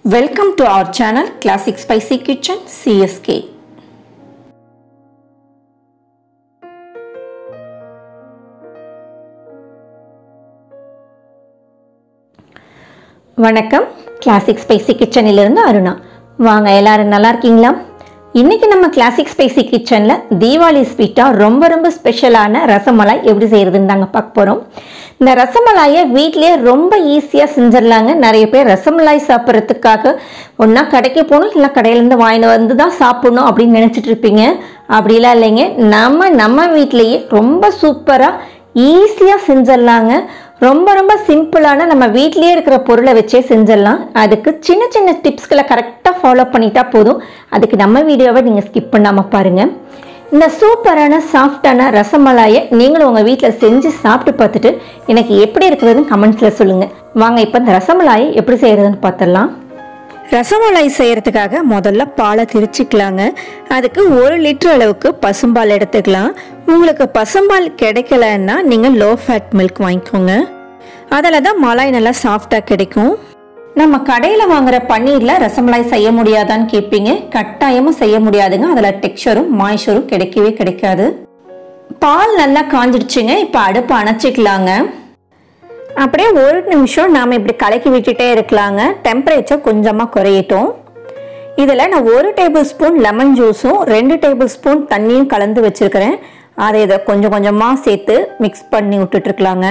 Welcome to our channel Classic Spicy Kitchen CSK. வணக்கம் classic spicy கிச்சனிலிருந்து அருணா வாங்க எல்லாரும் நல்லா இருக்கீங்களா இன்னைக்கு நம்ம கிளாசிக் ஸ்பைசி கிச்சனில் தீபாவளி ஸ்வீட்டாக ரொம்ப ரொம்ப ஸ்பெஷலான ரசமலாய் எப்படி செய்கிறதுன்னு தாங்க பார்க்க போகிறோம் இந்த ரசமலாயை வீட்டிலேயே ரொம்ப ஈஸியாக செஞ்சிடலாங்க நிறைய பேர் ரசமலாய் சாப்பிட்றதுக்காக ஒன்றா கடைக்கு போகணும் இல்லை கடையிலேருந்து வாங்கிட்டு வந்து தான் சாப்பிடணும் அப்படின்னு நினச்சிட்டு இருப்பீங்க அப்படிலாம் இல்லைங்க நம்ம நம்ம வீட்டிலேயே ரொம்ப சூப்பராக ஈஸியாக செஞ்சிடலாங்க ரொம்ப ரொம்ப சிம்பிளான நம்ம வீட்டிலேயே இருக்கிற பொருளை வச்சே செஞ்சிடலாம் அதுக்கு சின்ன சின்ன டிப்ஸ்களை கரெக்டாக ஃபாலோ பண்ணிட்டா போதும் அதுக்கு நம்ம வீடியோவை நீங்கள் ஸ்கிப் பண்ணாமல் பாருங்கள் இந்த சூப்பரான சாஃப்டான ரசமலாயை நீங்களும் உங்கள் வீட்டில் செஞ்சு சாப்பிட்டு பார்த்துட்டு எனக்கு எப்படி இருக்கிறதுன்னு கமெண்ட்ஸில் சொல்லுங்கள் வாங்க இப்போ இந்த ரசமலாயை எப்படி செய்கிறதுன்னு பார்த்துடலாம் ரசமலாய் செய்யறதுக்காக முதல்ல பாலை திரிச்சிக்கலாங்க அதுக்கு ஒரு லிட்டர் அளவுக்கு பசும்பால் எடுத்துக்கலாம் உங்களுக்கு பசும்பால் கிடைக்கலன்னா நீங்கள் லோ ஃபேட் மில்க் வாங்கிக்கோங்க அதில் தான் மலாய் நல்லா சாஃப்டாக கிடைக்கும் நம்ம கடையில் வாங்குற பன்னீரில் ரசமலாய் செய்ய முடியாதான்னு கேட்பீங்க கட்டாயமும் செய்ய முடியாதுங்க அதில் டெக்ஸ்சரும் மாய்ச்சரும் கிடைக்கவே கிடைக்காது பால் நல்லா காஞ்சிடுச்சுங்க இப்போ அடுப்பு அணைச்சிக்கலாங்க அப்படியே ஒரு நிமிஷம் நாம் இப்படி கலக்கி விட்டுட்டே இருக்கலாங்க டெம்பரேச்சர் கொஞ்சமாக குறையட்டும் இதில் நான் ஒரு டேபிள் ஸ்பூன் லெமன் ஜூஸும் ரெண்டு டேபிள் ஸ்பூன் தண்ணியும் கலந்து வச்சுருக்கிறேன் அதை இதை கொஞ்சம் கொஞ்சமாக சேர்த்து மிக்ஸ் பண்ணி விட்டுட்ருக்கலாங்க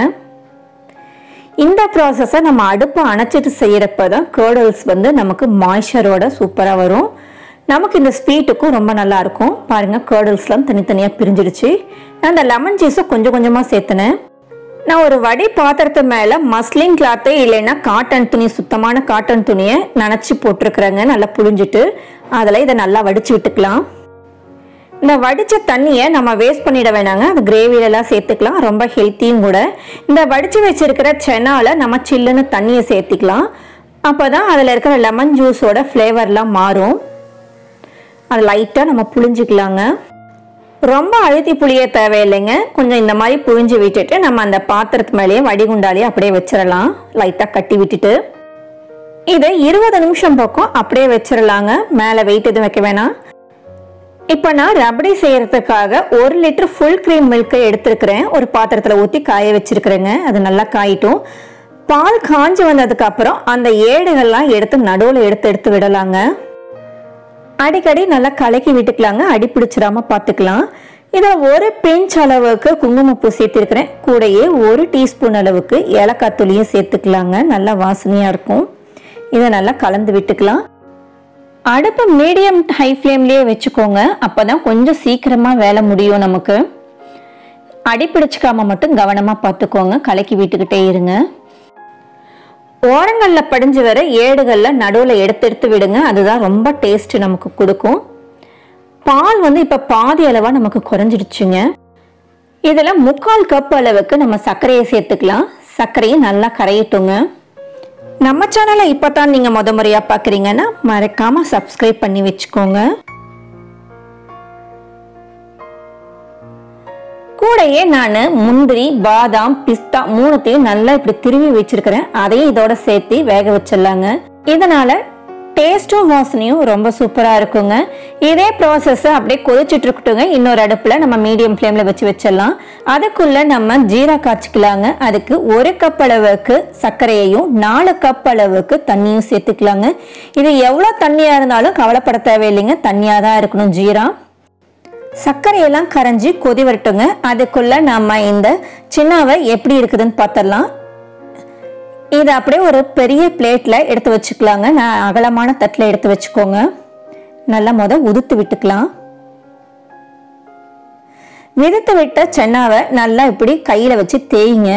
இந்த ப்ராசஸை நம்ம அடுப்பை அணைச்சிட்டு செய்கிறப்ப தான் கேர்டல்ஸ் வந்து நமக்கு மாய்ச்சரோட சூப்பராக வரும் நமக்கு இந்த ஸ்வீட்டுக்கும் ரொம்ப நல்லா இருக்கும் பாருங்கள் கேர்டல்ஸ்லாம் தனித்தனியாக பிரிஞ்சிடுச்சு நான் அந்த லெமன் ஜூஸை கொஞ்சம் கொஞ்சமாக சேர்த்துனேன் நான் ஒரு வடி பாத்திரத்து மேலே மஸ்லின் கிளாத்து இல்லைன்னா காட்டன் துணி சுத்தமான காட்டன் துணியை நனைச்சி போட்டிருக்கிறேங்க நல்லா புழிஞ்சிட்டு அதில் இதை நல்லா வடித்து விட்டுக்கலாம் இந்த வடித்த தண்ணியை நம்ம வேஸ்ட் பண்ணிட வேணாங்க அது கிரேவிலலாம் சேர்த்துக்கலாம் ரொம்ப ஹெல்த்தியும் கூட இந்த வடித்து வச்சிருக்கிற சென்னால நம்ம சில்லுன்னு தண்ணியை சேர்த்திக்கலாம் அப்போ தான் அதில் இருக்கிற லெமன் ஜூஸோட ஃப்ளேவர்லாம் மாறும் அது லைட்டாக நம்ம புழிஞ்சிக்கலாங்க ரொம்ப அழுத்தி புளிய தேவையில்லைங்க கொஞ்சம் இந்த மாதிரி புழிஞ்சு விட்டுட்டு நம்ம அந்த பாத்திரத்து மேலேயே வடிகுண்டாலேயே அப்படியே வச்சிடலாம் லைட்டாக கட்டி விட்டுட்டு இதை இருபது நிமிஷம் பக்கம் அப்படியே வச்சிடலாங்க மேலே வெயிட் எதுவும் வைக்க வேணாம் இப்போ நான் ரபடி செய்யறதுக்காக ஒரு லிட்டர் ஃபுல் க்ரீம் மில்கை எடுத்துருக்கிறேன் ஒரு பாத்திரத்தில் ஊற்றி காய வச்சிருக்கிறேங்க அது நல்லா காயிட்டும் பால் காஞ்சி வந்ததுக்கு அப்புறம் அந்த ஏடுகள்லாம் எடுத்து நடுவில் எடுத்து எடுத்து விடலாங்க அடிக்கடி நல்லா கலக்கி விட்டுக்கலாங்க அடி பிடிச்சிடாம பார்த்துக்கலாம் இதில் ஒரு பிஞ்ச் அளவுக்கு குங்குமப்பூ சேர்த்துருக்கிறேன் கூடயே ஒரு டீஸ்பூன் அளவுக்கு ஏலக்காய் தூளியும் சேர்த்துக்கலாங்க நல்லா வாசனையாக இருக்கும் இதை நல்லா கலந்து விட்டுக்கலாம் அடுப்பு மீடியம் ஹை ஃப்ளேம்லேயே வச்சுக்கோங்க அப்போ தான் கொஞ்சம் சீக்கிரமாக வேலை முடியும் நமக்கு அடி பிடிச்சிக்காம மட்டும் கவனமாக பார்த்துக்கோங்க கலக்கி விட்டுக்கிட்டே இருங்க ஓரங்களில் படிஞ்சு வர ஏடுகளில் நடுவில் எடுத்து எடுத்து விடுங்க அதுதான் ரொம்ப டேஸ்ட் நமக்கு கொடுக்கும் பால் வந்து இப்போ பாதி அளவாக நமக்கு குறைஞ்சிடுச்சுங்க இதில் முக்கால் கப் அளவுக்கு நம்ம சர்க்கரையை சேர்த்துக்கலாம் சர்க்கரையை நல்லா கரையட்டுங்க நம்ம சேனலை இப்போ தான் நீங்கள் முத முறையாக பார்க்குறீங்கன்னா மறக்காமல் சப்ஸ்கிரைப் பண்ணி வச்சுக்கோங்க கூடையே நான் முந்திரி பாதாம் பிஸ்தா மூணுத்தையும் நல்லா இப்படி திருவி வச்சிருக்கிறேன் அதையும் இதோட சேர்த்து வேக வச்சிடலாங்க இதனால டேஸ்ட்டும் வாசனையும் ரொம்ப சூப்பராக இருக்குங்க இதே ப்ராசஸை அப்படியே கொதிச்சுட்டு இருக்கட்டுங்க இன்னொரு அடுப்பில் நம்ம மீடியம் ஃப்ளேமில் வச்சு வச்சிடலாம் அதுக்குள்ளே நம்ம ஜீரா காய்ச்சிக்கலாங்க அதுக்கு ஒரு கப் அளவுக்கு சர்க்கரையையும் நாலு கப் அளவுக்கு தண்ணியும் சேர்த்துக்கலாங்க இது எவ்வளோ தண்ணியாக இருந்தாலும் கவலைப்பட தேவையில்லைங்க தண்ணியாக தான் இருக்கணும் ஜீரா சர்க்கரையெல்லாம் கரைஞ்சி கொதி வரட்டுங்க அதுக்குள்ள நம்ம இந்த சின்னாவை எப்படி இருக்குதுன்னு பார்த்துடலாம் இதை அப்படியே ஒரு பெரிய பிளேட்டில் எடுத்து வச்சுக்கலாங்க நான் அகலமான தட்டில் எடுத்து வச்சுக்கோங்க நல்லா முத உதுத்து விட்டுக்கலாம் விதுத்து விட்ட சென்னாவை நல்லா இப்படி கையில் வச்சு தேய்ங்க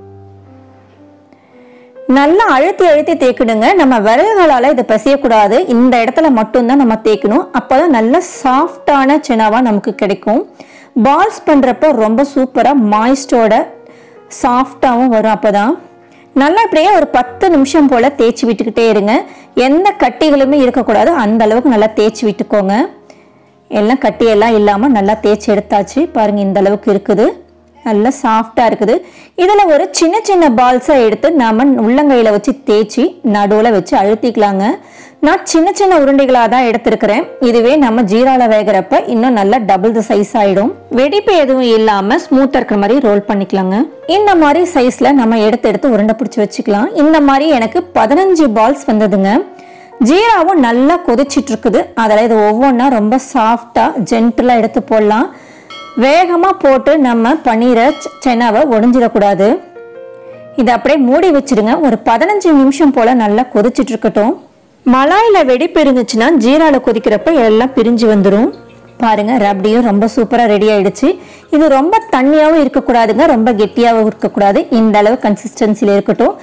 நல்லா அழுத்தி அழுத்தி தேய்க்கணுங்க நம்ம விரல்களால் இதை பிசையக்கூடாது இந்த இடத்துல மட்டும்தான் நம்ம தேய்க்கணும் அப்போ தான் நல்ல சாஃப்டான செனாவாக நமக்கு கிடைக்கும் பால்ஸ் பண்ணுறப்போ ரொம்ப சூப்பராக மாய்ஸ்டோட சாஃப்டாகவும் வரும் அப்போ தான் நல்லா இப்படியே ஒரு பத்து நிமிஷம் போல் தேய்ச்சி விட்டுக்கிட்டே இருங்க எந்த கட்டிகளுமே இருக்கக்கூடாது அந்த அளவுக்கு நல்லா தேய்ச்சி விட்டுக்கோங்க எல்லாம் கட்டியெல்லாம் இல்லாமல் நல்லா தேய்ச்சி எடுத்தாச்சு பாருங்கள் இந்த அளவுக்கு இருக்குது நல்லா சாஃப்டாக இருக்குது இதில் ஒரு சின்ன சின்ன பால்ஸை எடுத்து நாம உள்ளங்கையில் வச்சு தேய்ச்சி நடுவில் வச்சு அழுத்திக்கலாங்க நான் சின்ன சின்ன உருண்டைகளாக தான் எடுத்திருக்கிறேன் இதுவே நம்ம ஜீரால வேகிறப்ப இன்னும் நல்லா டபுள் த சைஸ் ஆயிடும் வெடிப்பு எதுவும் இல்லாம ஸ்மூத்தா இருக்கிற மாதிரி ரோல் பண்ணிக்கலாங்க இந்த மாதிரி சைஸ்ல நம்ம எடுத்து எடுத்து உருண்டை பிடிச்சி வச்சுக்கலாம் இந்த மாதிரி எனக்கு பதினஞ்சு பால்ஸ் வந்ததுங்க ஜீராவும் நல்லா கொதிச்சிட்டு இருக்குது அதில் இது ஒவ்வொன்றா ரொம்ப சாஃப்டா ஜென்டிலாக எடுத்து போடலாம் வேகமாக போட்டு நம்ம பன்னீரை சென்னாவை ஒடிஞ்சிடக்கூடாது இதை அப்படியே மூடி வச்சிடுங்க ஒரு பதினஞ்சு நிமிஷம் போல நல்லா கொதிச்சிட்டு இருக்கட்டும் மலாயில வெடிப்பு இருந்துச்சுன்னா ஜீரால கொதிக்கிறப்ப எல்லாம் பிரிஞ்சு வந்துடும் பாருங்க ரப்டியும் ரொம்ப சூப்பரா ரெடி ஆயிடுச்சு இது ரொம்ப தண்ணியாவும் இருக்கக்கூடாதுங்க ரொம்ப கெட்டியாவும் இருக்கக்கூடாது இந்த அளவு கன்சிஸ்டன்சில இருக்கட்டும்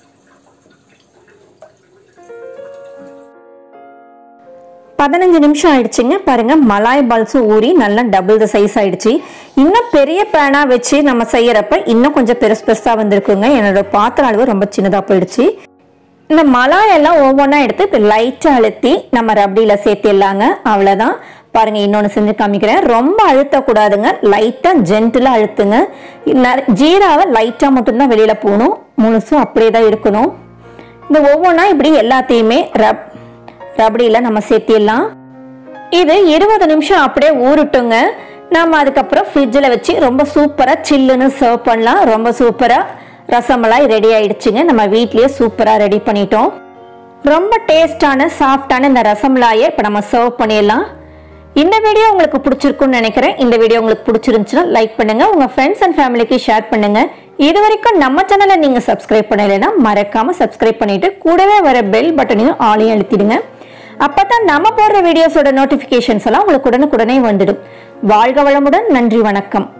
பதினஞ்சு நிமிஷம் ஆயிடுச்சுங்க பாருங்க மலாய் பால்ஸும் ஊறி நல்லா டபுள் த சைஸ் ஆயிடுச்சு இன்னும் பெரிய பேனா வச்சு நம்ம செய்யறப்ப இன்னும் கொஞ்சம் பெருசு பெருசா வந்திருக்குங்க என்னோட பாத்திர அளவு ரொம்ப சின்னதா போயிடுச்சு இந்த மலாய் எல்லாம் ஒவ்வொன்றா எடுத்து இப்போ லைட்டாக அழுத்தி நம்ம ரப்டியில் சேர்த்திடலாங்க அவ்வளோதான் பாருங்க இன்னொன்று செஞ்சு காமிக்கிறேன் ரொம்ப அழுத்தக்கூடாதுங்க லைட்டாக ஜென்டிலாக அழுத்துங்க நெற- ஜீராவை லைட்டாக மட்டும்தான் வெளியில் போகணும் முழுசும் அப்படியே தான் இருக்கணும் இந்த ஒவ்வொன்றா இப்படி எல்லாத்தையுமே ரப் ரபடியில் நம்ம சேர்த்திடலாம் இது இருபது நிமிஷம் அப்படியே ஊறட்டுங்க நம்ம அதுக்கப்புறம் ஃப்ரிட்ஜில் வச்சு ரொம்ப சூப்பராக சில்லுன்னு சர்வ் பண்ணலாம் ரொம்ப சூப்பராக ரசமலாய் ரெடி ஆயிடுச்சுங்க நம்ம வீட்லயே சூப்பராக ரெடி பண்ணிட்டோம் ரொம்ப டேஸ்டான சாஃப்டான இந்த ரசமலாயை இப்போ நம்ம சர்வ் பண்ணிடலாம் இந்த வீடியோ உங்களுக்கு பிடிச்சிருக்கும்னு நினைக்கிறேன் இந்த வீடியோ உங்களுக்கு பிடிச்சிருந்துச்சுன்னா லைக் பண்ணுங்க உங்க ஃப்ரெண்ட்ஸ் அண்ட் ஃபேமிலிக்கு ஷேர் பண்ணுங்க இது வரைக்கும் நம்ம சேனலை நீங்க சப்ஸ்கிரைப் பண்ணலைன்னா மறக்காம சப்ஸ்கிரைப் பண்ணிட்டு கூடவே வர பெல் பட்டனையும் ஆளையும் அழுத்திடுங்க அப்பதான் நம்ம போடுற வீடியோஸோட நோட்டிபிகேஷன்ஸ் எல்லாம் உங்களுக்கு உடனுக்குடனே வந்துடும் வாழ்க வளமுடன் நன்றி வணக்கம்